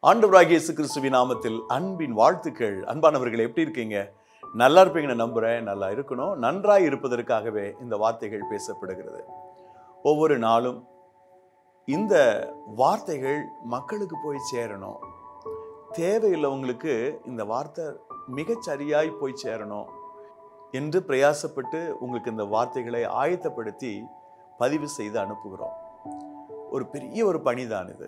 ஆண்டவராகிய இயேசு கிறிஸ்துவின் நாமத்தில் அன்பின் வாழ்த்துக்கள் அன்பானவர்கள் எப்படி இருக்கீங்க நல்லா இருப்பீங்கன்னு நம்புறேன் நல்லா இருக்கணும் நன்றாய் இருப்பதற்காகவே இந்த வார்த்தைகள் பேசப்படுகிறது ஒவ்வொரு நாளும் இந்த வார்த்தைகள் மக்களுக்கு போய் சேரணும் தேவையுள்ளவங்களுக்கு இந்த வார்த்தை மிகச்சரியாய் போய் சேரணும் என்று பிரயாசப்பட்டு உங்களுக்கு இந்த வார்த்தைகளை ஆயத்தப்படுத்தி பதிவு செய்து அனுப்புகிறோம் ஒரு பெரிய ஒரு பணிதான் இது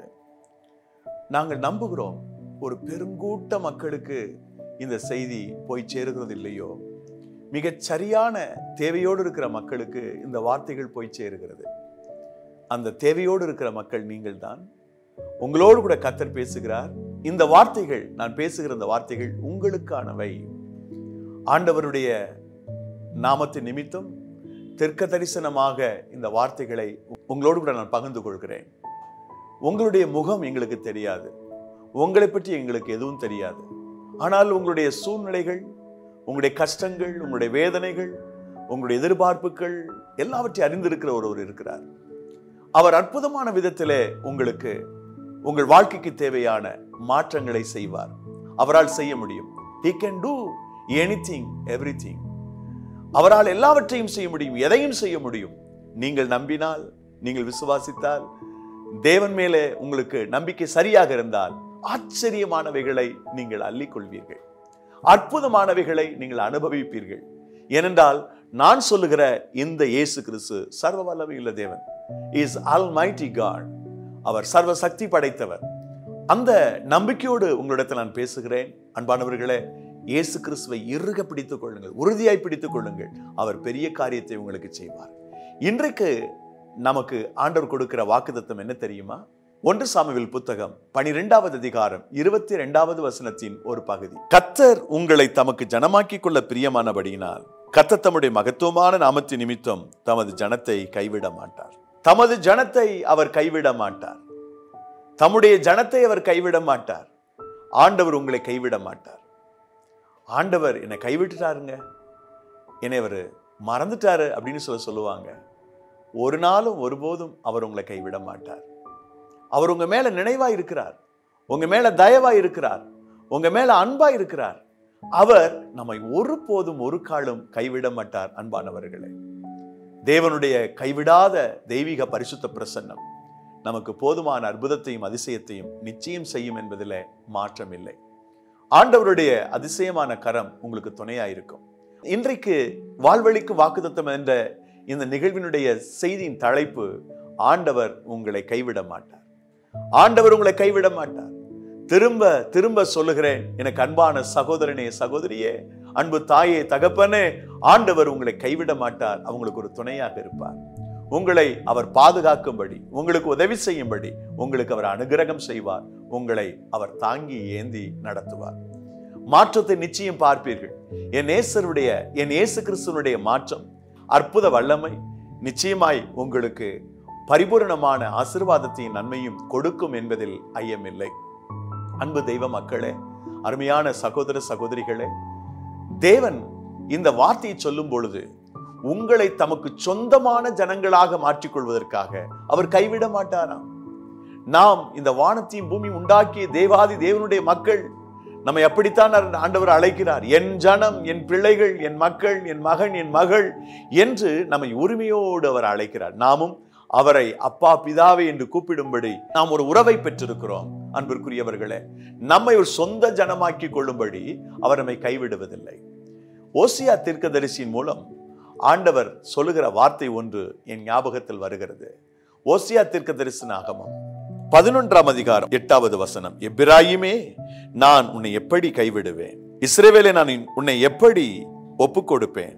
நாங்கள் நம்புகிறோம் ஒரு பெருங்கூட்ட மக்களுக்கு இந்த செய்தி போய் சேருகிறது இல்லையோ மிகச் சரியான தேவையோடு இருக்கிற மக்களுக்கு இந்த வார்த்தைகள் போய் சேருகிறது அந்த தேவையோடு இருக்கிற மக்கள் நீங்கள் தான் உங்களோடு கூட கத்தர் பேசுகிறார் இந்த வார்த்தைகள் நான் பேசுகிற இந்த வார்த்தைகள் உங்களுக்கானவை ஆண்டவருடைய நாமத்தின் நிமித்தம் தெற்க தரிசனமாக இந்த வார்த்தைகளை உங்களோடு கூட நான் பகிர்ந்து கொள்கிறேன் உங்களுடைய முகம் எங்களுக்கு தெரியாது உங்களை பற்றி எங்களுக்கு எதுவும் தெரியாது ஆனால் உங்களுடைய சூழ்நிலைகள் உங்களுடைய கஷ்டங்கள் உங்களுடைய வேதனைகள் உங்களுடைய எதிர்பார்ப்புகள் எல்லாவற்றையும் அறிந்திருக்கிற ஒருவர் இருக்கிறார் அவர் அற்புதமான விதத்திலே உங்களுக்கு உங்கள் வாழ்க்கைக்கு தேவையான மாற்றங்களை செய்வார் அவரால் செய்ய முடியும் he can do anything everything அவரால் எல்லாவற்றையும் செய்ய முடியும் எதையும் செய்ய முடியும் நீங்கள் நம்பினால் நீங்கள் விசுவாசித்தால் தேவன் மேலே உங்களுக்கு நம்பிக்கை சரியாக இருந்தால் ஆச்சரியமானவைகளை நீங்கள் அள்ளிக்கொள்வீர்கள் அற்புதமானவைகளை நீங்கள் அனுபவிப்பீர்கள் ஏனென்றால் நான் சொல்லுகிற இந்த இயேசு கிறிஸ்து சர்வ வல்லமையுள்ள தேவன் இஸ் ஆல் மைட்டி காட் அவர் சர்வ சக்தி படைத்தவர் அந்த நம்பிக்கையோடு உங்களிடத்தில் நான் பேசுகிறேன் அன்பானவர்களே இயேசு கிறிஸ்துவை இறுக பிடித்துக் கொள்ளுங்கள் உறுதியாய் பிடித்துக் கொள்ளுங்கள் அவர் பெரிய காரியத்தை உங்களுக்கு செய்வார் இன்றைக்கு நமக்கு ஆண்டவர் கொடுக்கிற வாக்குத்தத்தம் என்ன தெரியுமா ஒன்று சாமுவேல் புத்தகம் பனிரெண்டாவது அதிகாரம் இருபத்தி ரெண்டாவது வசனத்தின் ஒரு பகுதி கத்தர் உங்களை தமக்கு ஜனமாக்கிக் கொள்ள பிரியமானபடியினால் கத்தர் தம்முடைய மகத்துவமான நாமத்தின் நிமித்தம் தமது ஜனத்தை கைவிட மாட்டார் தமது ஜனத்தை அவர் கைவிட மாட்டார் தம்முடைய ஜனத்தை அவர் கைவிட மாட்டார் ஆண்டவர் உங்களை கைவிட மாட்டார் ஆண்டவர் என்னை கைவிட்டுட்டாருங்க என்னை அவர் மறந்துட்டாரு அப்படின்னு சொல்ல சொல்லுவாங்க ஒரு நாளும் ஒருபோதும் அவர் உங்களை கைவிட மாட்டார் அவர் உங்க மேல நினைவா இருக்கிறார் உங்க மேல தயவா இருக்கிறார் உங்க மேல அன்பா இருக்கிறார் அவர் நம்மை ஒருபோதும் ஒரு காலம் கைவிட மாட்டார் அன்பானவர்களே தேவனுடைய கைவிடாத தெய்வீக பரிசுத்த பிரசன்னம் நமக்கு போதுமான அற்புதத்தையும் அதிசயத்தையும் நிச்சயம் செய்யும் என்பதில் மாற்றம் இல்லை ஆண்டவருடைய அதிசயமான கரம் உங்களுக்கு துணையா இருக்கும் இன்றைக்கு வாழ்வழிக்கு வாக்குத்தத்தம் என்ற இந்த நிகழ்வினுடைய செய்தியின் தலைப்பு ஆண்டவர் உங்களை கைவிட மாட்டார் ஆண்டவர் உங்களை கைவிட மாட்டார் திரும்ப திரும்ப சொல்லுகிறேன் எனக்கு அன்பான சகோதரனே சகோதரியே அன்பு தாயே தகப்பனே ஆண்டவர் உங்களை கைவிட மாட்டார் அவங்களுக்கு ஒரு துணையாக இருப்பார் உங்களை அவர் பாதுகாக்கும்படி உங்களுக்கு உதவி செய்யும்படி உங்களுக்கு அவர் அனுகிரகம் செய்வார் உங்களை அவர் தாங்கி ஏந்தி நடத்துவார் மாற்றத்தை நிச்சயம் பார்ப்பீர்கள் என் நேசருடைய என் இயேசு கிறிஸ்துவனுடைய மாற்றம் அற்புத வல்லமை நிச்சயமாய் உங்களுக்கு பரிபூரணமான ஆசிர்வாதத்தையும் நன்மையும் கொடுக்கும் என்பதில் ஐயமில்லை அன்பு தெய்வ மக்களே அருமையான சகோதர சகோதரிகளே தேவன் இந்த வார்த்தையை சொல்லும் பொழுது உங்களை தமக்கு சொந்தமான ஜனங்களாக மாற்றிக்கொள்வதற்காக அவர் கைவிட மாட்டாராம் நாம் இந்த வானத்தையும் பூமி உண்டாக்கிய தேவாதி தேவனுடைய மக்கள் நம்மை அப்படித்தான் ஆண்டவர் அழைக்கிறார் என் ஜனம் என் பிள்ளைகள் என் மக்கள் என் மகன் என் மகள் என்று நம்மை உரிமையோடு அவர் அழைக்கிறார் நாமும் அவரை அப்பா பிதாவே என்று கூப்பிடும்படி நாம் ஒரு உறவை பெற்றிருக்கிறோம் அன்பிற்குரியவர்களே நம்மை ஒரு சொந்த ஜனமாக்கி கொள்ளும்படி அவர் நம்மை கைவிடுவதில்லை ஓசியா தீர்க்கதரிசியின் மூலம் ஆண்டவர் சொல்லுகிற வார்த்தை ஒன்று என் ஞாபகத்தில் வருகிறது ஓசியா தீர்க்க தரிசனாகமம் பதினொன்றாம் அதிகாரம் எட்டாவது வசனம் எப்பிராயுமே நான் உன்னை எப்படி கைவிடுவேன் இஸ்ரேவேலை நான் உன்னை எப்படி ஒப்புக் கொடுப்பேன்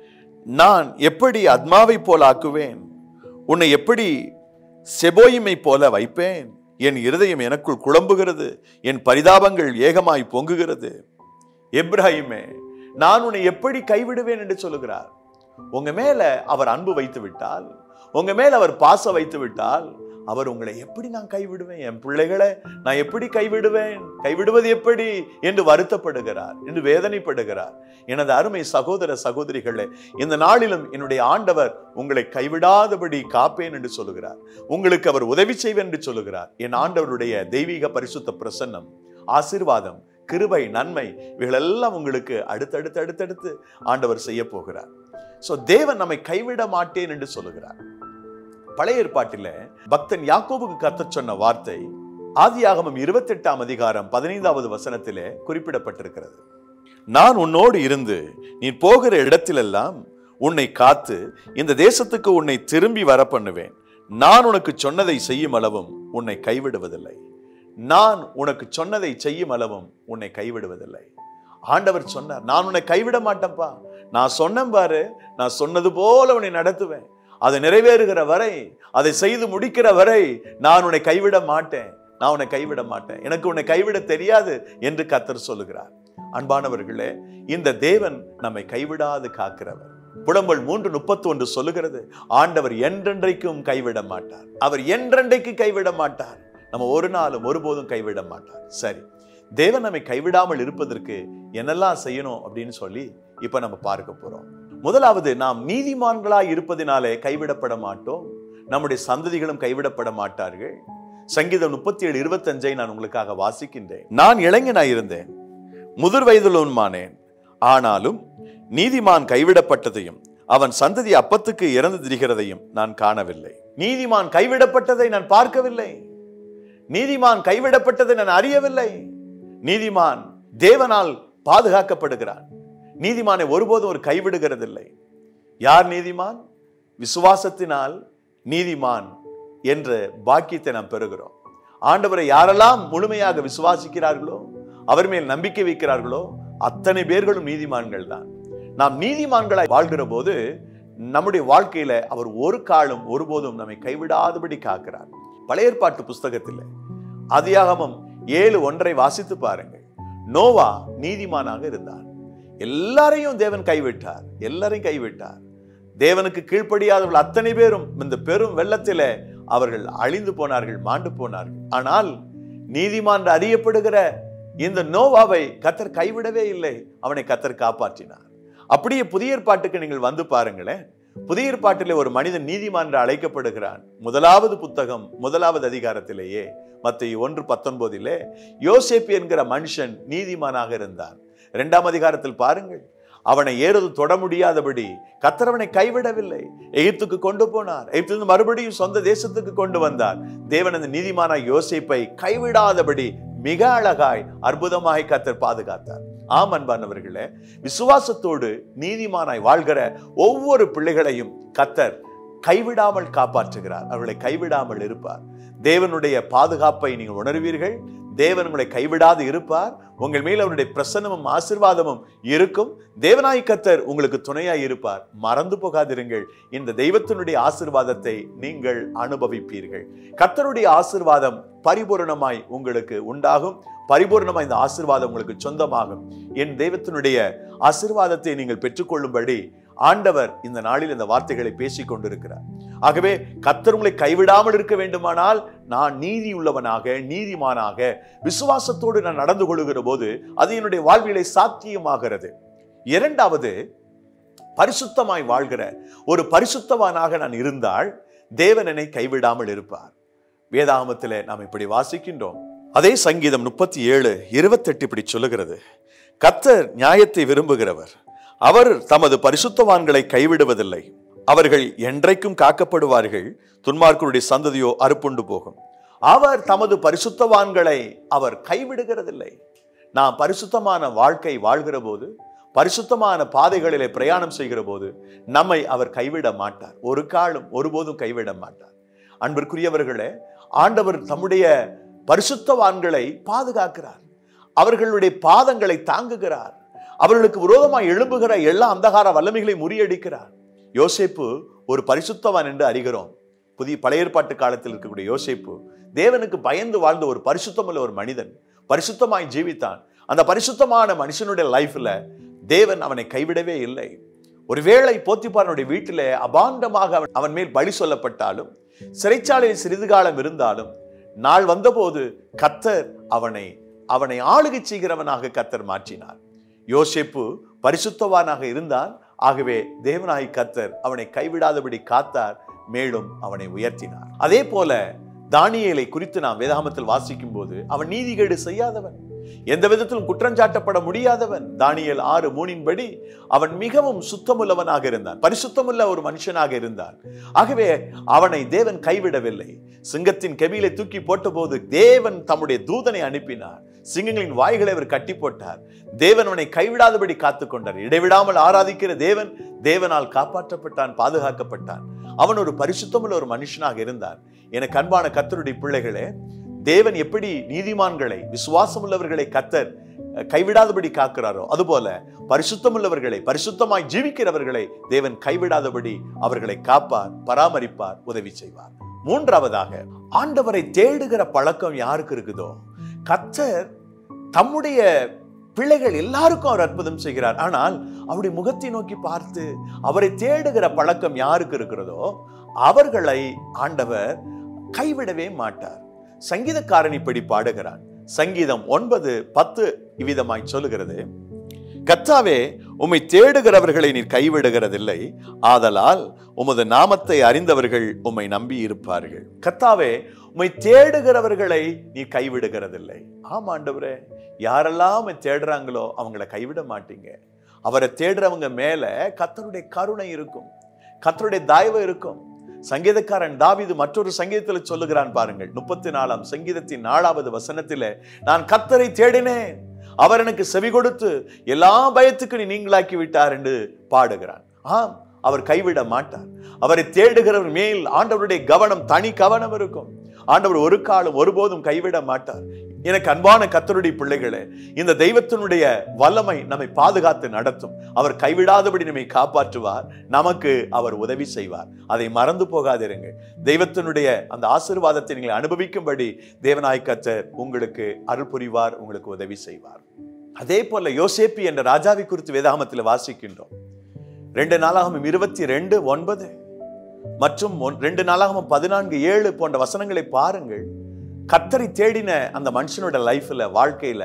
நான் எப்படி அத்மாவை போல ஆக்குவேன் உன்னை எப்படி செபோயிமை போல வைப்பேன் என் இருதயம் எனக்குள் குழம்புகிறது என் பரிதாபங்கள் ஏகமாய் பொங்குகிறது எப்ராஹிமே நான் உன்னை எப்படி கைவிடுவேன் என்று சொல்லுகிறார் உங்க மேல அவர் அன்பு வைத்து விட்டால் உங்க மேல அவர் பாசம் வைத்து விட்டால் அவர் உங்களை எப்படி நான் கைவிடுவேன் என் பிள்ளைகளை நான் எப்படி கைவிடுவேன் கைவிடுவது எப்படி என்று வருத்தப்படுகிறார் என்று வேதனைப்படுகிறார் எனது அருமை சகோதர சகோதரிகளே இந்த நாளிலும் என்னுடைய ஆண்டவர் உங்களை கைவிடாதபடி காப்பேன் என்று சொல்லுகிறார் உங்களுக்கு அவர் உதவி செய்வேன் என்று சொல்லுகிறார் என் ஆண்டவருடைய தெய்வீக பரிசுத்த பிரசன்னம் ஆசீர்வாதம் கிருபை நன்மை இவைகளெல்லாம் உங்களுக்கு அடுத்தடுத்து அடுத்தடுத்து ஆண்டவர் செய்ய போகிறார் சோ தேவன் நம்மை கைவிட மாட்டேன் என்று சொல்லுகிறார் பழைய ஏற்பாட்டில பக்தன் யாக்கோபுக்கு கத்த சொன்ன வார்த்தை ஆதியாகமம் இருபத்தெட்டாம் அதிகாரம் பதினைந்தாவது வசனத்திலே குறிப்பிடப்பட்டிருக்கிறது நான் உன்னோடு இருந்து நீ போகிற இடத்திலெல்லாம் உன்னை காத்து இந்த தேசத்துக்கு உன்னை திரும்பி வர பண்ணுவேன் நான் உனக்கு சொன்னதை செய்யும் அளவும் உன்னை கைவிடுவதில்லை நான் உனக்கு சொன்னதை செய்யும் அளவும் உன்னை கைவிடுவதில்லை ஆண்டவர் சொன்னார் நான் உன்னை கைவிட மாட்டேன்ப்பா நான் சொன்னேன் பாரு நான் சொன்னது போல உன்னை நடத்துவேன் அது நிறைவேறுகிற வரை அதை செய்து முடிக்கிற வரை நான் உன்னை கைவிட மாட்டேன் நான் உன்னை கைவிட மாட்டேன் எனக்கு உன்னை கைவிட தெரியாது என்று கத்தர் சொல்லுகிறார் அன்பானவர்களே இந்த தேவன் நம்மை கைவிடாது காக்கிறவர் புலம்பல் மூன்று முப்பத்தி ஒன்று சொல்லுகிறது ஆண்டவர் என்றென்றைக்கும் கைவிட மாட்டார் அவர் என்றென்றைக்கு கைவிட மாட்டார் நம்ம ஒரு நாளும் ஒருபோதும் கைவிட மாட்டார் சரி தேவன் நம்மை கைவிடாமல் இருப்பதற்கு என்னெல்லாம் செய்யணும் அப்படின்னு சொல்லி இப்ப நம்ம பார்க்க போறோம் முதலாவது நாம் நீதிமான்களாய் இருப்பதினாலே கைவிடப்பட மாட்டோம் நம்முடைய சந்ததிகளும் கைவிடப்பட மாட்டார்கள் சங்கீதம் முப்பத்தி ஏழு இருபத்தஞ்சை நான் உங்களுக்காக வாசிக்கின்றேன் நான் இளைஞனாய் இருந்தேன் முதிர் வயதிலுமானேன் ஆனாலும் நீதிமான் கைவிடப்பட்டதையும் அவன் சந்ததி அப்பத்துக்கு இறந்து திரிகிறதையும் நான் காணவில்லை நீதிமான் கைவிடப்பட்டதை நான் பார்க்கவில்லை நீதிமான் கைவிடப்பட்டதை நான் அறியவில்லை நீதிமான் தேவனால் பாதுகாக்கப்படுகிறான் நீதிமானை ஒருபோதும் ஒரு கைவிடுகிறதில்லை யார் நீதிமான் விசுவாசத்தினால் நீதிமான் என்ற பாக்கியத்தை நாம் பெறுகிறோம் ஆண்டவரை யாரெல்லாம் முழுமையாக விசுவாசிக்கிறார்களோ அவர் மேல் நம்பிக்கை வைக்கிறார்களோ அத்தனை பேர்களும் நீதிமான்கள் தான் நாம் நீதிமான்களாய் வாழ்கிற போது நம்முடைய வாழ்க்கையில அவர் ஒரு காலம் ஒருபோதும் நம்மை கைவிடாதபடி காக்கிறார் பழைய ஏற்பாட்டு புஸ்தகத்தில் அதியாகமம் ஏழு ஒன்றை வாசித்து பாருங்கள் நோவா நீதிமானாக இருந்தார் எல்லாரையும் தேவன் கைவிட்டார் எல்லாரையும் கைவிட்டார் தேவனுக்கு கீழ்ப்படியாதவர்கள் அத்தனை பேரும் இந்த பெரும் வெள்ளத்திலே அவர்கள் அழிந்து போனார்கள் மாண்டு போனார்கள் ஆனால் நீதிமான் அறியப்படுகிற இந்த நோவாவை கத்தர் கைவிடவே இல்லை அவனை கத்தர் காப்பாற்றினார் அப்படியே புதிய ஏற்பாட்டுக்கு நீங்கள் வந்து பாருங்களேன் புதிய ஏற்பாட்டிலே ஒரு மனிதன் நீதிமான் என்று அழைக்கப்படுகிறான் முதலாவது புத்தகம் முதலாவது அதிகாரத்திலேயே மத்திய ஒன்று பத்தொன்பதிலே யோசேப்பு என்கிற மனுஷன் நீதிமானாக இருந்தான் இரண்டாம் அதிகாரத்தில் பாருங்கள் அவனை ஏறது தொட முடியாதபடி கத்தரவனை கைவிடவில்லை எகிப்துக்கு கொண்டு போனார் எகிப்திலிருந்து மறுபடியும் சொந்த தேசத்துக்கு கொண்டு வந்தார் தேவன் அந்த நீதிமானாய் யோசேப்பை கைவிடாதபடி மிக அழகாய் அற்புதமாய் கத்தர் பாதுகாத்தார் ஆம் அன்பானவர்களே விசுவாசத்தோடு நீதிமானாய் வாழ்கிற ஒவ்வொரு பிள்ளைகளையும் கத்தர் கைவிடாமல் காப்பாற்றுகிறார் அவர்களை கைவிடாமல் இருப்பார் தேவனுடைய பாதுகாப்பை நீங்கள் உணர்வீர்கள் தேவன் உங்களை கைவிடாது இருப்பார் உங்கள் மேல் அவருடைய பிரசன்னமும் ஆசிர்வாதமும் இருக்கும் தேவனாய் கத்தர் உங்களுக்கு துணையாய் இருப்பார் மறந்து போகாதிருங்கள் இந்த தெய்வத்தினுடைய ஆசிர்வாதத்தை நீங்கள் அனுபவிப்பீர்கள் கத்தருடைய ஆசிர்வாதம் பரிபூரணமாய் உங்களுக்கு உண்டாகும் பரிபூர்ணமாய் இந்த ஆசிர்வாதம் உங்களுக்கு சொந்தமாகும் என் தெய்வத்தினுடைய ஆசிர்வாதத்தை நீங்கள் பெற்றுக்கொள்ளும்படி ஆண்டவர் இந்த நாளில் இந்த வார்த்தைகளை பேசிக் கொண்டிருக்கிறார் ஆகவே கத்தர் உங்களை கைவிடாமல் இருக்க வேண்டுமானால் நான் நீதி உள்ளவனாக நீதிமானாக விசுவாசத்தோடு நான் நடந்து கொள்ளுகிற போது அது என்னுடைய வாழ்விலை சாத்தியமாகிறது இரண்டாவது பரிசுத்தமாய் வாழ்கிற ஒரு பரிசுத்தவானாக நான் இருந்தால் தேவன் என்னை கைவிடாமல் இருப்பார் வேதாகமத்திலே நாம் இப்படி வாசிக்கின்றோம் அதே சங்கீதம் முப்பத்தி ஏழு இருபத்தெட்டு இப்படி சொல்லுகிறது கத்தர் நியாயத்தை விரும்புகிறவர் அவர் தமது பரிசுத்தவான்களை கைவிடுவதில்லை அவர்கள் என்றைக்கும் காக்கப்படுவார்கள் துன்மார்க்கருடைய சந்ததியோ அறுப்புண்டு போகும் அவர் தமது பரிசுத்தவான்களை அவர் கைவிடுகிறதில்லை நாம் பரிசுத்தமான வாழ்க்கை வாழ்கிற போது பரிசுத்தமான பாதைகளிலே பிரயாணம் செய்கிற போது நம்மை அவர் கைவிட மாட்டார் ஒரு காலம் ஒருபோதும் கைவிட மாட்டார் அன்பிற்குரியவர்களே ஆண்டவர் தம்முடைய பரிசுத்தவான்களை பாதுகாக்கிறார் அவர்களுடைய பாதங்களை தாங்குகிறார் அவர்களுக்கு விரோதமாய் எழும்புகிற எல்லா அந்தகார வல்லமைகளை முறியடிக்கிறார் யோசேப்பு ஒரு பரிசுத்தவான் என்று அறிகிறோம் புதிய பழைய ஏற்பாட்டு காலத்தில் இருக்கக்கூடிய யோசேப்பு தேவனுக்கு பயந்து வாழ்ந்த ஒரு பரிசுத்தமுள்ள ஒரு மனிதன் பரிசுத்தமாய் ஜீவித்தான் அந்த பரிசுத்தமான மனுஷனுடைய லைஃப்ல தேவன் அவனை கைவிடவே இல்லை ஒருவேளை போத்திப்பாரனுடைய வீட்டிலே அபாண்டமாக அவன் அவன் மேல் பலி சொல்லப்பட்டாலும் சிறைச்சாலையில் சிறிது காலம் இருந்தாலும் நாள் வந்தபோது கத்தர் அவனை அவனை ஆளுகை செய்கிறவனாக கத்தர் மாற்றினார் யோசேப்பு பரிசுத்தவானாக இருந்தான் ஆகவே தேவனாய் கத்தர் அவனை கைவிடாதபடி காத்தார் மேலும் அவனை உயர்த்தினார் அதே போல தானியேலை குறித்து நாம் வேதாகமத்தில் வாசிக்கும் போது அவன் நீதிகேடு செய்யாதவன் எந்த விதத்திலும் குற்றஞ்சாட்டப்பட முடியாதவன் தானியேல் ஆறு மூணின்படி அவன் மிகவும் சுத்தமுள்ளவனாக இருந்தான் பரிசுத்தமுள்ள ஒரு மனுஷனாக இருந்தான் ஆகவே அவனை தேவன் கைவிடவில்லை சிங்கத்தின் கெபியிலை தூக்கி போட்டபோது தேவன் தம்முடைய தூதனை அனுப்பினார் சிங்கங்களின் வாய்களை அவர் கட்டி போட்டார் தேவன் அவனை கைவிடாதபடி காத்துக் கொண்டார் இடைவிடாமல் ஆராதிக்கிற தேவன் தேவனால் காப்பாற்றப்பட்டான் பாதுகாக்கப்பட்டான் அவன் ஒரு பரிசுத்தமுள்ள ஒரு மனுஷனாக இருந்தான் எனக்கு அன்பான கத்தருடைய பிள்ளைகளே தேவன் எப்படி நீதிமான்களை விசுவாசமுள்ளவர்களை கத்தர் அஹ், கைவிடாதபடி காக்கிறாரோ அதுபோல பரிசுத்தமுள்ளவர்களை பரிசுத்தமாய் ஜீவிக்கிறவர்களை தேவன் கைவிடாதபடி அவர்களை காப்பார் பராமரிப்பார் உதவி செய்வார் மூன்றாவதாக ஆண்டவரை தேடுகிற பழக்கம் யாருக்கு இருக்குதோ கத்தர் தம்முடைய பிள்ளைகள் எல்லாருக்கும் அவர் அற்புதம் செய்கிறார் ஆனால் அவருடைய முகத்தை நோக்கி பார்த்து அவரை தேடுகிற பழக்கம் யாருக்கு இருக்கிறதோ அவர்களை ஆண்டவர் கைவிடவே மாட்டார் சங்கீதக்காரன் இப்படி பாடுகிறான் சங்கீதம் ஒன்பது பத்து இவ்விதமாய் சொல்லுகிறது கத்தாவே உம்மை தேடுகிறவர்களை நீர் கைவிடுகிறதில்லை ஆதலால் உமது நாமத்தை அறிந்தவர்கள் உம்மை நம்பி இருப்பார்கள் கத்தாவே உம்மை தேடுகிறவர்களை நீ கைவிடுகிறதில்லை ஆமா ஆண்டவரே யாரெல்லாம் உம்மை தேடுறாங்களோ அவங்கள கைவிட மாட்டீங்க அவரை தேடுறவங்க மேல கத்தருடைய கருணை இருக்கும் கத்தருடைய தயவு இருக்கும் சங்கீதக்காரன் தாவீது மற்றொரு சங்கீதத்தில் சொல்லுகிறான் பாருங்கள் முப்பத்தி நாலாம் சங்கீதத்தின் நாலாவது வசனத்திலே நான் கத்தரை தேடினேன் அவர் எனக்கு செவி கொடுத்து எல்லா பயத்துக்கு நீ நீங்களாக்கி விட்டார் என்று பாடுகிறான் ஆம் அவர் கைவிட மாட்டார் அவரை தேடுகிறவர் மேல் ஆண்டவருடைய கவனம் தனி கவனம் இருக்கும் ஆண்டவர் ஒரு காலம் ஒருபோதும் கைவிட மாட்டார் எனக்கு அன்பான கத்தருடைய பிள்ளைகளே இந்த தெய்வத்தினுடைய வல்லமை நம்மை பாதுகாத்து நடத்தும் அவர் கைவிடாதபடி நம்மை காப்பாற்றுவார் நமக்கு அவர் உதவி செய்வார் அதை மறந்து போகாதிருங்கள் தெய்வத்தினுடைய அந்த ஆசீர்வாதத்தை நீங்கள் அனுபவிக்கும்படி தேவனாய் கத்தர் உங்களுக்கு அருள் புரிவார் உங்களுக்கு உதவி செய்வார் அதே போல யோசேப்பி என்ற ராஜாவை குறித்து வேதாகமத்தில் வாசிக்கின்றோம் ரெண்டு நாளாகமும் இருபத்தி ரெண்டு ஒன்பது மற்றும் ஒன்- ரெண்டு நாளாகமும் பதினான்கு ஏழு போன்ற வசனங்களை பாருங்கள் கத்தரை தேடின அந்த மனுஷனோட லைஃப்ல வாழ்க்கையில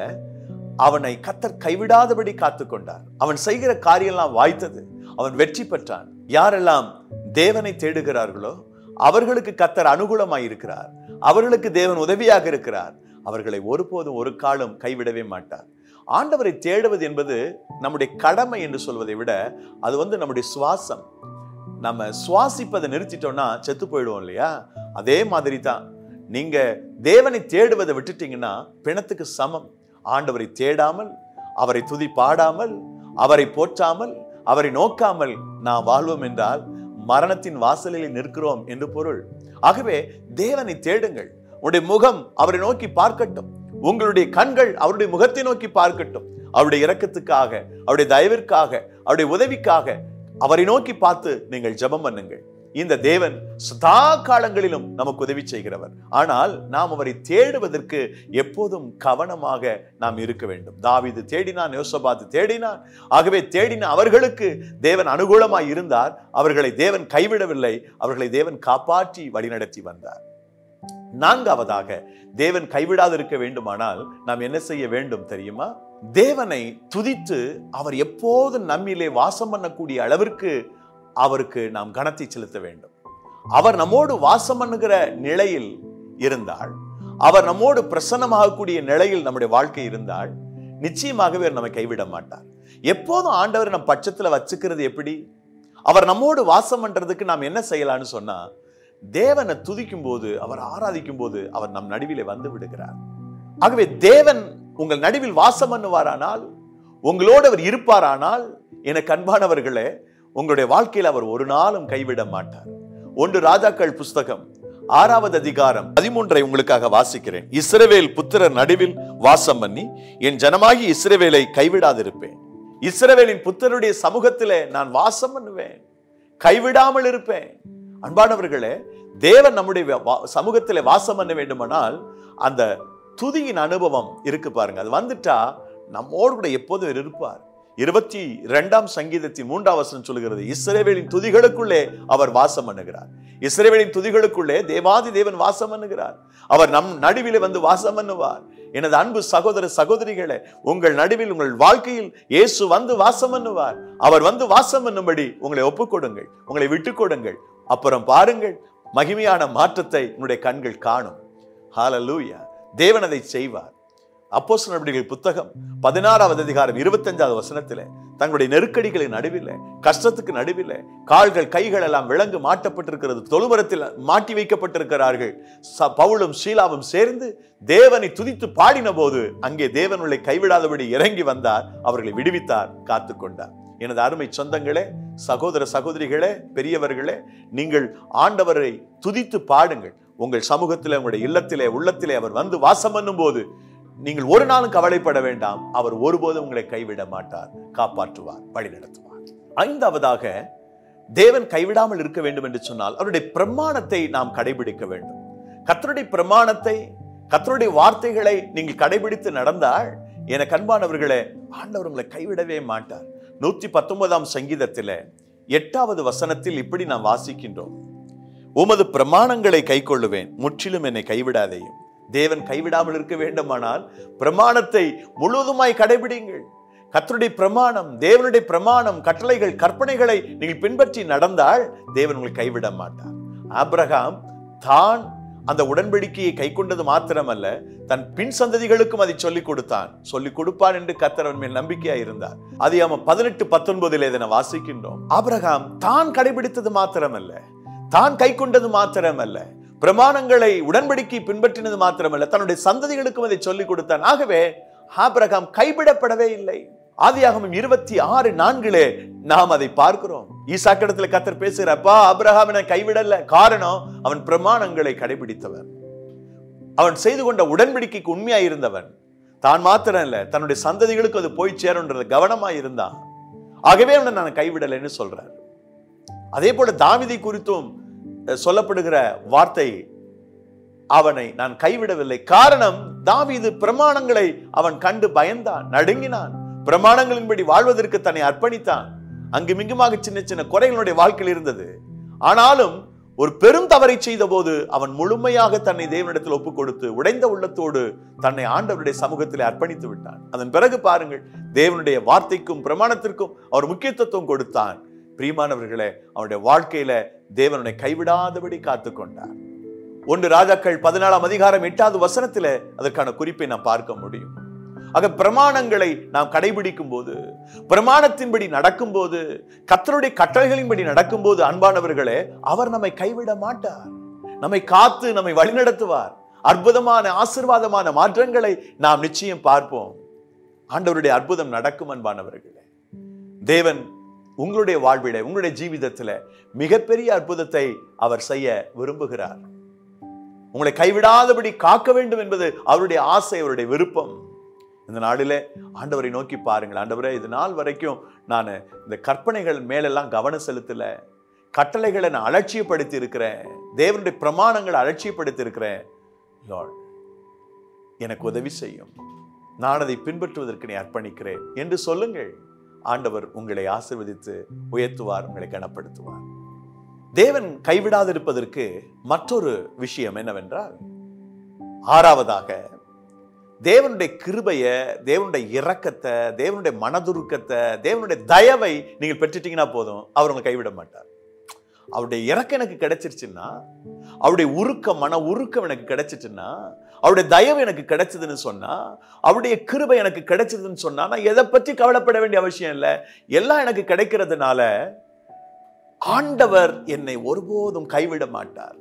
அவனை கத்தர் கைவிடாதபடி காத்து கொண்டார் அவன் செய்கிற காரியம்லாம் வாய்த்தது அவன் வெற்றி பெற்றான் யாரெல்லாம் தேவனை தேடுகிறார்களோ அவர்களுக்கு கத்தர் அனுகூலமாய் இருக்கிறார் அவர்களுக்கு தேவன் உதவியாக இருக்கிறார் அவர்களை ஒருபோதும் ஒரு காலம் கைவிடவே மாட்டார் ஆண்டவரை தேடுவது என்பது நம்முடைய கடமை என்று சொல்வதை விட அது வந்து நம்முடைய சுவாசம் நம்ம சுவாசிப்பதை நிறுத்திட்டோம்னா செத்து போயிடுவோம் இல்லையா அதே மாதிரி தான் நீங்க தேவனை தேடுவதை விட்டுட்டீங்கன்னா பிணத்துக்கு சமம் ஆண்டவரை தேடாமல் அவரை துதி பாடாமல் அவரை போற்றாமல் அவரை நோக்காமல் நாம் வாழ்வோம் என்றால் மரணத்தின் வாசலில் நிற்கிறோம் என்று பொருள் ஆகவே தேவனை தேடுங்கள் உங்களுடைய முகம் அவரை நோக்கி பார்க்கட்டும் உங்களுடைய கண்கள் அவருடைய முகத்தை நோக்கி பார்க்கட்டும் அவருடைய இரக்கத்துக்காக அவருடைய தயவிற்காக அவருடைய உதவிக்காக அவரை நோக்கி பார்த்து நீங்கள் ஜெபம் பண்ணுங்கள் இந்த தேவன் சதா காலங்களிலும் நமக்கு உதவி செய்கிறவர் ஆனால் நாம் அவரை தேடுவதற்கு எப்போதும் கவனமாக நாம் இருக்க வேண்டும் தாவீது தேடினான் யோசபாத்து தேடினான் ஆகவே தேடின அவர்களுக்கு தேவன் அனுகூலமாய் இருந்தார் அவர்களை தேவன் கைவிடவில்லை அவர்களை தேவன் காப்பாற்றி வழிநடத்தி வந்தார் நான்காவதாக தேவன் கைவிடாதிருக்க வேண்டுமானால் நாம் என்ன செய்ய வேண்டும் தெரியுமா தேவனை துதித்து அவர் எப்போதும் நம்மிலே வாசம் பண்ணக்கூடிய அளவிற்கு அவருக்கு நாம் கனத்தை செலுத்த வேண்டும் அவர் நம்மோடு வாசம் பண்ணுகிற நிலையில் இருந்தால் அவர் நம்மோடு பிரசன்னமாகக்கூடிய நிலையில் நம்முடைய வாழ்க்கை இருந்தால் நிச்சயமாகவே அவர் நம்மை கைவிட மாட்டார் எப்போதும் ஆண்டவர் நம் பட்சத்துல வச்சுக்கிறது எப்படி அவர் நம்மோடு வாசம் பண்றதுக்கு நாம் என்ன செய்யலாம்னு சொன்னா தேவனை துதிக்கும் போது அவர் ஆராதிக்கும் போது அவர் நம் நடுவிலே வந்து விடுகிறார் ஆகவே தேவன் உங்கள் நடுவில் வாசம் பண்ணுவாரானால் உங்களோடு அவர் இருப்பாரானால் எனக்கு அன்பானவர்களே உங்களுடைய வாழ்க்கையில் அவர் ஒரு நாளும் கைவிட மாட்டார் ஒன்று ராஜாக்கள் புஸ்தகம் ஆறாவது அதிகாரம் பதிமூன்றை உங்களுக்காக வாசிக்கிறேன் இஸ்ரவேல் புத்திரர் நடுவில் வாசம் பண்ணி என் ஜனமாகி இஸ்ரவேலை கைவிடாதிருப்பேன் இஸ்ரவேலின் புத்தருடைய சமூகத்திலே நான் வாசம் பண்ணுவேன் கைவிடாமல் இருப்பேன் அன்பானவர்களே தேவன் நம்முடைய வா- சமூகத்திலே வாசம் பண்ண வேண்டுமானால் அந்த துதியின் அனுபவம் இருக்கு பாருங்க அது வந்துட்டா நம்மோடு கூட எப்போதும் அவர் இருப்பார் இருபத்தி இரண்டாம் சங்கீதத்தின் மூன்றாம் வசனம் சொல்கிறது இஸ்ரவேலின் துதிகளுக்குள்ளே அவர் வாசம் பண்ணுகிறார் இஸ்ரவேலின் துதிகளுக்குள்ளே தேவாதி தேவன் வாசம் பண்ணுகிறார் அவர் நம் நடுவிலே வந்து வாசம் பண்ணுவார் எனது அன்பு சகோதர சகோதரிகளே உங்கள் நடுவில் உங்கள் வாழ்க்கையில் இயேசு வந்து வாசம் பண்ணுவார் அவர் வந்து வாசம் பண்ணும்படி உங்களை ஒப்புக்கொடுங்கள் உங்களை விட்டுக் கொடுங்கள் அப்புறம் பாருங்கள் மகிமையான மாற்றத்தை உங்களுடைய கண்கள் காணும் ஹalleluya தேவன் அதை செய்வார் அப்போஸ்தலர் நடவடிக்கைகள் புத்தகம் பதினாறாவது அதிகாரம் இருபத்தஞ்சாவது வசனத்திலே தங்களுடைய நெருக்கடிகளின் நடுவில் கஷ்டத்துக்கு நடுவில் கால்கள் கைகள் எல்லாம் விலங்கு மாட்டப்பட்டிருக்கிறது தொழுமரத்தில் மாட்டி வைக்கப்பட்டிருக்கிறார்கள் ச- பவுலும் ஷீலாவும் சேர்ந்து தேவனை துதித்து பாடின போது அங்கே தேவன் உங்களை கைவிடாதபடி இறங்கி வந்தார் அவர்களை விடுவித்தார் காத்து கொண்டார் எனது அருமை சொந்தங்களே சகோதர சகோதரிகளே பெரியவர்களே நீங்கள் ஆண்டவரை துதித்து பாடுங்கள் உங்கள் சமூகத்திலே உங்களுடைய இல்லத்திலே உள்ளத்திலே அவர் வந்து வாசம் பண்ணும்போது நீங்கள் ஒரு நாளும் கவலைப்பட வேண்டாம் அவர் ஒருபோதும் உங்களை கைவிட மாட்டார் காப்பாற்றுவார் வழி நடத்துவார் ஐந்தாவதாக தேவன் கைவிடாமல் இருக்க வேண்டும் என்று சொன்னால் அவருடைய பிரமாணத்தை நாம் கடைபிடிக்க வேண்டும் கர்த்தருடைய பிரமாணத்தை கர்த்தருடைய வார்த்தைகளை நீங்கள் கடைபிடித்து நடந்தால் என கண்பானவர்களே ஆண்டவர் உங்களை கைவிடவே மாட்டார் நூத்தி பத்தொன்பதாம் சங்கீதத்திலே எட்டாவது வசனத்தில் இப்படி நாம் வாசிக்கின்றோம் உமது பிரமாணங்களை கைக்கொள்ளுவேன் முற்றிலும் என்னை கைவிடாதேயும் தேவன் கைவிடாமல் இருக்க வேண்டுமானால் பிரமாணத்தை முழுவதுமாய் கடைபிடிங்கள் கர்த்தருடைய பிரமாணம் தேவனுடைய பிரமாணம் கட்டளைகள் கற்பனைகளை நீங்கள் பின்பற்றி நடந்தால் தேவன் உங்களை கைவிட மாட்டார் ஆபிரகாம் தான் அந்த உடன்படிக்கையை கை கொண்டது மாத்திரமல்ல தன் பின் சந்ததிகளுக்கும் அதை சொல்லிக் கொடுத்தான் சொல்லிக் கொடுப்பான் என்று கர்த்தர் அவன் மேல் நம்பிக்கையா இருந்தார் அதை அவன் பதினெட்டு பத்தொன்பதிலே இதனை வாசிக்கின்றோம் ஆபிரகாம் தான் கடைபிடித்தது மாத்திரமல்ல தான் கை கொண்டது மாத்திரமல்ல பிரமாணங்களை உடன்படிக்கை பின்பற்றினது மாத்திரமல்ல தன்னுடைய சந்ததிகளுக்கும் அதை சொல்லிக் கொடுத்தான் ஆகவே ஆபிரகாம் கைவிடப்படவே இல்லை ஆதியாகமம் இருபத்தி ஆறு நான்கிலே நாம் அதை பார்க்கிறோம் ஈசாக்கிடத்துல கத்தர் பேசுகிறப்பா ஆபிரகாம் என கைவிடல காரணம் அவன் பிரமாணங்களை கடைபிடித்தவன் அவன் செய்து கொண்ட உடன்படிக்கைக்கு உண்மையா இருந்தவன் தான் மாத்திரம் இல்ல தன்னுடைய சந்ததிகளுக்கு அது போய் சேரும்ன்றது கவனமா இருந்தான் ஆகவே அவனை நான் கைவிடலைன்னு சொல்றார் அதே போல தாவிதை குறித்தும் அஹ், சொல்லப்படுகிற வார்த்தை அவனை நான் கைவிடவில்லை காரணம் தாவீது பிரமாணங்களை அவன் கண்டு பயந்தான் நடுங்கினான் பிரமாணங்களின்படி வாழ்வதற்கு தன்னை அர்ப்பணித்தான் அங்குமிங்குமாக சின்ன சின்ன குறைகளுடைய வாழ்க்கையில் இருந்தது ஆனாலும் ஒரு பெரும் தவறை செய்த போது அவன் முழுமையாக தன்னை தேவனிடத்தில் ஒப்புக் கொடுத்து உடைந்த உள்ளத்தோடு தன்னை ஆண்டவருடைய சமூகத்தில் அர்ப்பணித்து விட்டான் அதன் பிறகு பாருங்கள் தேவனுடைய வார்த்தைக்கும் பிரமாணத்திற்கும் அவர் முக்கியத்துவம் கொடுத்தான் பிரியமானவர்களே அவனுடைய வாழ்க்கையில தேவனுடைய கைவிடாதபடி காத்து கொண்டார் ஒன்று ராஜாக்கள் பதினாலாம் அதிகாரம் எட்டாவது வசனத்துல அதற்கான குறிப்பை நாம் பார்க்க முடியும் ஆக பிரமாணங்களை நாம் கடைபிடிக்கும் போது பிரமாணத்தின்படி நடக்கும்போது கர்த்தருடைய கட்டளைகளின்படி நடக்கும்போது அன்பானவர்களே அவர் நம்மை கைவிட மாட்டார் நம்மை காத்து நம்மை வழிநடத்துவார் அற்புதமான ஆசிர்வாதமான மாற்றங்களை நாம் நிச்சயம் பார்ப்போம் ஆண்டவருடைய அற்புதம் நடக்கும் அன்பானவர்களே தேவன் உங்களுடைய வாழ்வில உங்களுடைய ஜீவிதத்துல மிகப்பெரிய அற்புதத்தை அவர் செய்ய விரும்புகிறார் உங்களை கைவிடாதபடி காக்க வேண்டும் என்பது அவருடைய ஆசை அவருடைய விருப்பம் இந்த நாளிலே ஆண்டவரை நோக்கி பாருங்கள் ஆண்டவரே இது நாள் வரைக்கும் நான் இந்த கற்பனைகள் மேலெல்லாம் கவனம் செலுத்தல கட்டளைகளை நான் அலட்சியப்படுத்தி இருக்கிறேன் தேவனுடைய பிரமாணங்களை அலட்சியப்படுத்தி இருக்கிறேன் லார்ட் எனக்கு உதவி செய்யும் நான் அதை பின்பற்றுவதற்கு நீ அர்ப்பணிக்கிறேன் என்று சொல்லுங்கள் ஆண்டவர் உங்களை ஆசீர்வதித்து உயர்த்துவார் உங்களை கனப்படுத்துவார் தேவன் கைவிடாதிருப்பதற்கு மற்றொரு விஷயம் என்னவென்றால் ஆறாவதாக தேவனுடைய கிருபைய தேவனுடைய இரக்கத்தை தேவனுடைய மனதுருக்கத்தை தேவனுடைய தயவை நீங்கள் பெற்றுட்டீங்கன்னா போதும் அவர் உங்களை கைவிட மாட்டார் அவருடைய இறக்கம் எனக்கு கிடைச்சிருச்சுன்னா அவருடைய உருக்கம் மன உருக்கம் எனக்கு கிடைச்சிச்சுன்னா அவருடைய தயவு எனக்கு கிடைச்சதுன்னு சொன்னா அவருடைய கிருபை எனக்கு கிடைச்சதுன்னு சொன்னா நான் எதை பற்றி கவலைப்பட வேண்டிய அவசியம் இல்லை எல்லாம் எனக்கு கிடைக்கிறதுனால ஆண்டவர் என்னை ஒருபோதும் கைவிட மாட்டார்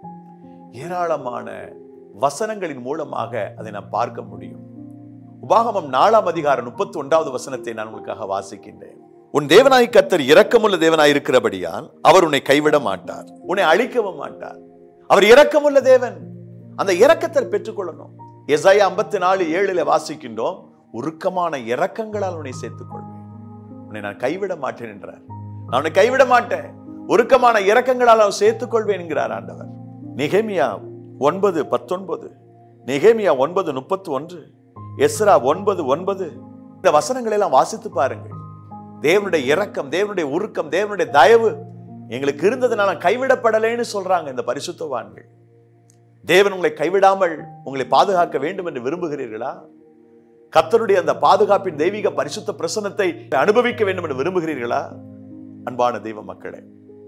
ஏராளமான வசனங்களின் மூலமாக அதை நாம் பார்க்க முடியும் உபாகமம் நாலாம் அதிகாரம் முப்பத்தி ஒன்றாவது வசனத்தை நான் உங்களுக்காக வாசிக்கின்றேன் உன் தேவனாய் கத்தர் இரக்கமுள்ள தேவனாய் இருக்கிறபடியால் அவர் உன்னை கைவிட மாட்டார் உன்னை அழிக்கவும் மாட்டார் அவர் இரக்கமுள்ள தேவன் அந்த இரக்கத்தை பெற்றுக்கொள்ளணும் எசாயா ஐம்பத்தி நாலு ஏழுல வாசிக்கின்றோம் உருக்கமான இரக்கங்களால் உன்னை சேர்த்துக் கொள்வேன் உன்னை நான் கைவிட மாட்டேன் என்றார் நான் உன்னை கைவிட மாட்டேன் உருக்கமான இரக்கங்களால் அவன் சேர்த்துக் கொள்வேன் என்கிறார் ஆண்டவர் நிகேமியா ஒன்பது பத்தொன்பது நிகேமியா ஒன்பது முப்பத்தி ஒன்று எஸ்ரா ஒன்பது ஒன்பது இந்த வசனங்களை எல்லாம் வாசித்து பாருங்கள் தேவனுடைய இரக்கம் தேவனுடைய உருக்கம் தேவனுடைய தயவு எங்களுக்கு இருந்ததுனால கைவிடப்படலைன்னு சொல்றாங்க இந்த பரிசுத்தவான்கள் தேவன் உங்களை கைவிடாமல் உங்களை பாதுகாக்க வேண்டும் என்று விரும்புகிறீர்களா கர்த்தருடைய அந்த பாதுகாப்பின் தெய்வீக பரிசுத்த பிரசன்னத்தை அனுபவிக்க வேண்டும் என்று விரும்புகிறீர்களா அன்பான தெய்வ மக்களே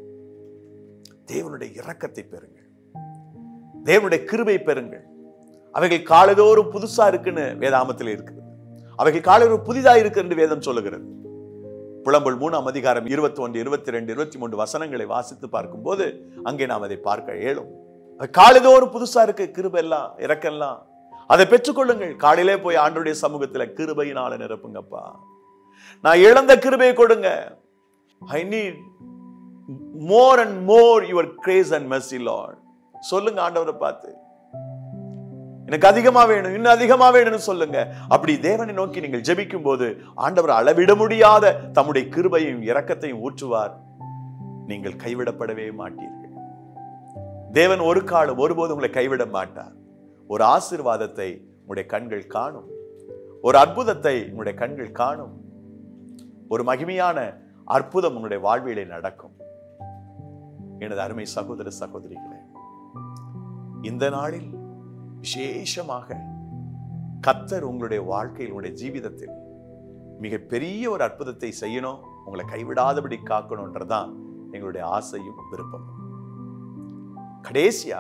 தேவனுடைய இரக்கத்தை பெறுங்கள் தேவனுடைய கிருபை பெறுங்கள் அவைகள் காலதோறும் புதுசா இருக்குன்னு வேதாமத்தில் இருக்குது அவைகள் காலதோறும் புதிதா இருக்கு என்று வேதம் சொல்லுகிறது புலம்பல் மூணாம் அதிகாரம் இருபத்தி ஒன்று இருபத்தி ரெண்டு இருபத்தி மூன்று வசனங்களை வாசித்து பார்க்கும்போது அங்கே நாம் அதை பார்க்க இயலும் அது காலைதோறும் புதுசா இருக்கு கிருபை எல்லாம் இறக்கெல்லாம் அதை பெற்றுக்கொள்ளுங்கள் காலையிலே போய் ஆண்டுடைய சமூகத்துல கிருபையினால நிரப்புங்கப்பா நான் இழந்த கிருபையை கொடுங்க I need more and more your grace and mercy Lord சொல்லுங்க ஆண்டவரை பார்த்து எனக்கு அதிகமா வேணும் இன்னும் அதிகமா வேணும்னு சொல்லுங்க அப்படி தேவனை நோக்கி நீங்கள் ஜெபிக்கும் போது ஆண்டவர் அளவிட முடியாத தம்முடைய கிருபையும் இரக்கத்தையும் ஊற்றுவார் நீங்கள் கைவிடப்படவே மாட்டீர்கள் தேவன் ஒரு காலம் ஒருபோதும் உங்களை கைவிட மாட்டார் ஒரு ஆசீர்வாதத்தை உங்களுடைய கண்கள் காணும் ஒரு அற்புதத்தை உங்களுடைய கண்கள் காணும் ஒரு மகிமையான அற்புதம் உங்களுடைய வாழ்விலே நடக்கும் எனது அருமை சகோதர சகோதரிகளே இந்த நாளில் விசேஷமாக கத்தர் உங்களுடைய வாழ்க்கையில் உங்களுடைய ஜீவிதத்தில் மிக பெரிய ஒரு அற்புதத்தை செய்யணும் உங்களை கைவிடாதபடி காக்கணுன்றதுதான் எங்களுடைய ஆசையும் விருப்பமும் கடைசியா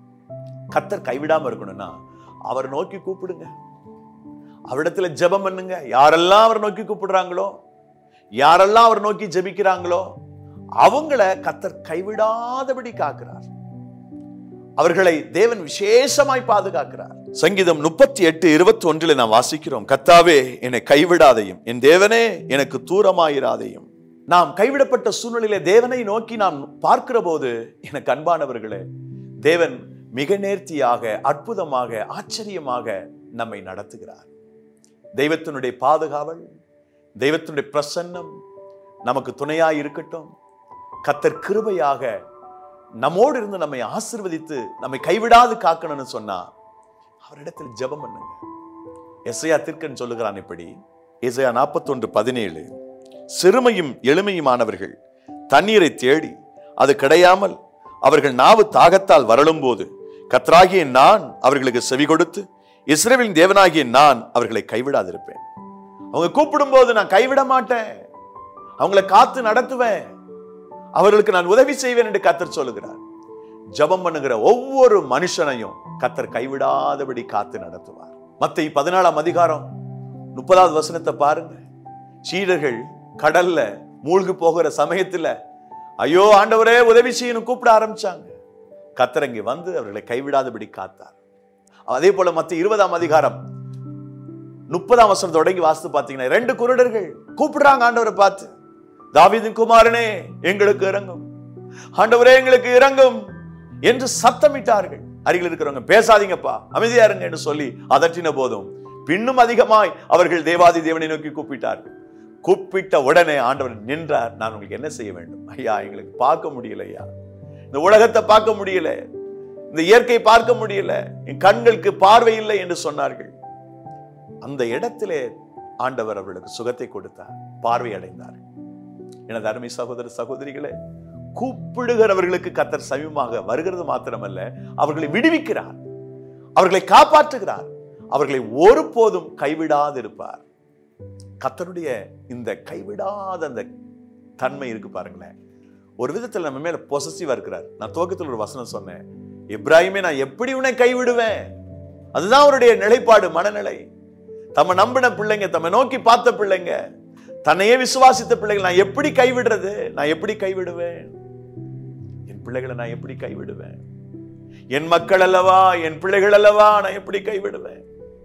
கத்தர் கைவிடாம இருக்கணும்னா அவர் நோக்கி கூப்பிடுங்க அவரிடத்துல ஜெபம் பண்ணுங்க யாரெல்லாம் அவர் நோக்கி கூப்பிடுறாங்களோ யாரெல்லாம் அவர் நோக்கி ஜெபிக்கிறாங்களோ அவங்கள கத்தர் கைவிடாதபடி காக்கிறார் அவர்களை தேவன் விசேஷமாய் பாதுகாக்கிறார் சங்கீதம் முப்பத்தி எட்டு இருபத்தி ஒன்றில் நாம் வாசிக்கிறோம் கத்தாவே என்னை கைவிடாதையும் என் தேவனே எனக்கு தூரமாயிராதையும் நாம் கைவிடப்பட்ட சூழ்நிலையில தேவனை நோக்கி நாம் பார்க்கிற போது எனக்கு அன்பானவர்களே தேவன் மிக நேர்த்தியாக அற்புதமாக ஆச்சரியமாக நம்மை நடத்துகிறார் தெய்வத்தினுடைய பாதுகாவல் தெய்வத்தினுடைய பிரசன்னம் நமக்கு துணையாய் இருக்கட்டும் கத்தர் கிருபையாக நம்மோடு இருந்து நம்மை ஆசிர்வதித்து நம்மை கைவிடாது காக்கணும்னு சொன்னா அவரிடத்தில் ஜெபம் பண்ணுங்க எஸ்ஐயா திருக்கன் சொல்லுகிறான் இப்படி எஸ்ஐயா நாற்பத்தொன்று பதினேழு சிறுமையும் எளிமையுமானவர்கள் தண்ணீரை தேடி அது கிடையாமல் அவர்கள் நாவு தாகத்தால் வரலும் போது கத்ராகிய நான் அவர்களுக்கு செவி கொடுத்து இஸ்ரேலின் தேவனாகிய நான் அவர்களை கைவிடாதிருப்பேன் அவங்க கூப்பிடும் போது நான் கைவிட மாட்டேன் அவங்கள காத்து நடத்துவேன் அவர்களுக்கு நான் உதவி செய்வேன் என்று கத்தர் சொல்லுகிறார் ஜபம் பண்ணுகிற ஒவ்வொரு மனுஷனையும் கத்தர் கைவிடாதபடி காத்து நடத்துவார் மத்திய பதினாலாம் அதிகாரம் முப்பதாவது வசனத்தை பாருங்க சீடர்கள் கடல்ல மூழ்கி போகிற சமயத்துல ஐயோ ஆண்டவரே உதவி செய்யணும் கூப்பிட ஆரம்பிச்சாங்க கத்தர் இங்கே வந்து அவர்களை கைவிடாதபடி காத்தார் அதே போல மத்திய இருபதாம் அதிகாரம் முப்பதாம் வசனம் தொடங்கி வாசித்து பார்த்தீங்கன்னா ரெண்டு குருடர்கள் கூப்பிடுறாங்க ஆண்டவரை பார்த்து தாவீதின் குமாரனே எங்களுக்கு இறங்கும் ஆண்டவரே எங்களுக்கு இறங்கும் என்று சத்தமிட்டார்கள் அருகில் இருக்கிறவங்க பேசாதீங்கப்பா அமைதியா இருங்க என்று சொல்லி அதட்டின போதும் பின்னும் அதிகமாய் அவர்கள் தேவாதி தேவனை நோக்கி கூப்பிட்டார்கள் கூப்பிட்ட உடனே ஆண்டவர் நின்றார் நான் உங்களுக்கு என்ன செய்ய வேண்டும் ஐயா எங்களுக்கு பார்க்க முடியல ஐயா இந்த உலகத்தை பார்க்க முடியல இந்த இயற்கை பார்க்க முடியல என் கண்களுக்கு பார்வை இல்லை என்று சொன்னார்கள் அந்த இடத்திலே ஆண்டவர் அவர்களுக்கு சுகத்தை கொடுத்தார் பார்வை அடைந்தார் எனது அருமை சகோதர சகோதரிகளே கூப்பிடுகிறவர்களுக்கு கத்தர் சமீபமாக வருகிறது மாத்திரமல்ல அவர்களை விடுவிக்கிறார் அவர்களை காப்பாற்றுகிறார் அவர்களை ஒருபோதும் கைவிடாது இருப்பார் கத்தருடைய இந்த கைவிடாத அந்த தன்மை இருக்கு பாருங்களேன் ஒரு விதத்தில் நம்ம மேல பொசசிவா இருக்கிறார் நான் துவக்கத்தில் ஒரு வசனம் சொன்னேன் இப்ராஹிமே நான் எப்படி உன்னை கைவிடுவேன் அதுதான் அவருடைய நிலைப்பாடு மனநிலை தம்ம நம்பின பிள்ளைங்க தம்மை நோக்கி பார்த்த பிள்ளைங்க தன்னையே விசுவாசித்த பிள்ளைகள் நான் எப்படி கைவிடுறது நான் எப்படி கைவிடுவேன் என் பிள்ளைகளை நான் எப்படி கைவிடுவேன் என் மக்கள் அல்லவா என் பிள்ளைகள் அல்லவா நான் எப்படி கைவிடுவேன்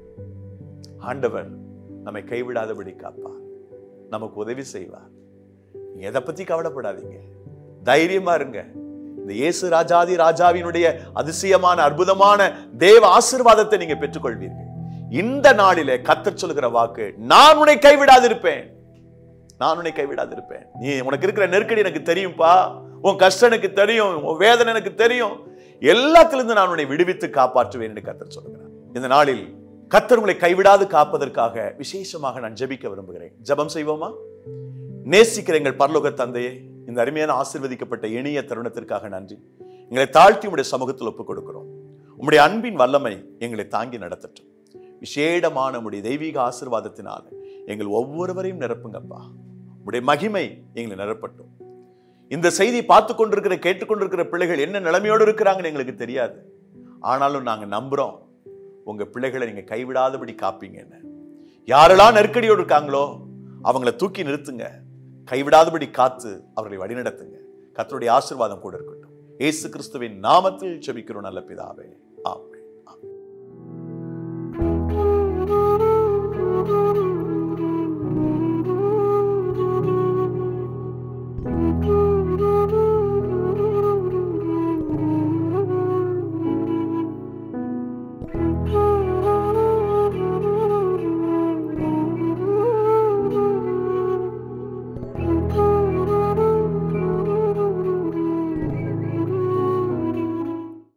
ஆண்டவர் நம்மை கைவிடாதபடி காப்பார் நமக்கு உதவி செய்வார் நீங்க எதை பத்தி கவலைப்படாதீங்க தைரியமா இருங்க இந்த இயேசு ராஜாதி ராஜாவினுடைய அதிசயமான அற்புதமான தேவ ஆசீர்வாதத்தை நீங்க பெற்றுக்கொள்வீர்கள் இந்த நாளிலே கத்தர் சொல்லுகிற வாக்கு நான் உன்னை கைவிடாதிருப்பேன் நான் உன்னை கைவிடாதிருப்பேன் நீ உனக்கு இருக்கிற நெருக்கடி எனக்கு தெரியும்பா உன் கஷ்டம் எனக்கு தெரியும் உன் வேதனை எனக்கு தெரியும் எல்லாத்திலிருந்து நான் உன்னை விடுவித்து காப்பாற்றுவேன் என்று கத்தர் சொல்லுகிறார் இந்த நாளில் கத்தர் உங்களை கைவிடாது காப்பதற்காக விசேஷமாக நான் ஜெபிக்க விரும்புகிறேன் ஜெபம் செய்வோமா நேசிக்கிற எங்கள் பரலோக தந்தையே இந்த அருமையான ஆசீர்வதிக்கப்பட்ட இனிய தருணத்திற்காக நன்றி எங்களை தாழ்த்தி உடைய சமூகத்தில் ஒப்புக் கொடுக்கிறோம் உம்முடைய அன்பின் வல்லமை எங்களை தாங்கி நடத்தட்டும் விசேடமான உம்முடைய தெய்வீக ஆசீர்வாதத்தினால் எங்கள் ஒவ்வொருவரையும் நிரப்புங்கப்பா உம்முடைய மகிமை எங்களை நிரப்பட்டும் இந்த செய்தி பார்த்து கொண்டிருக்கிற கேட்டுக்கொண்டிருக்கிற பிள்ளைகள் என்ன நிலைமையோடு இருக்கிறாங்கன்னு எங்களுக்கு தெரியாது ஆனாலும் நாங்க நம்புறோம் உங்க பிள்ளைகளை நீங்க கைவிடாதபடி காப்பீங்கன்னு யாரெல்லாம் நெருக்கடியோடு இருக்காங்களோ அவங்கள தூக்கி நிறுத்துங்க கைவிடாதபடி காத்து அவர்களை வழிநடத்துங்க கர்த்தருடைய ஆசீர்வாதம் கூட இருக்கட்டும் இயேசு கிறிஸ்துவின் நாமத்தில் ஜெபிக்கிறோம் நல்ல பிதாவே ஆமென் ஆமென்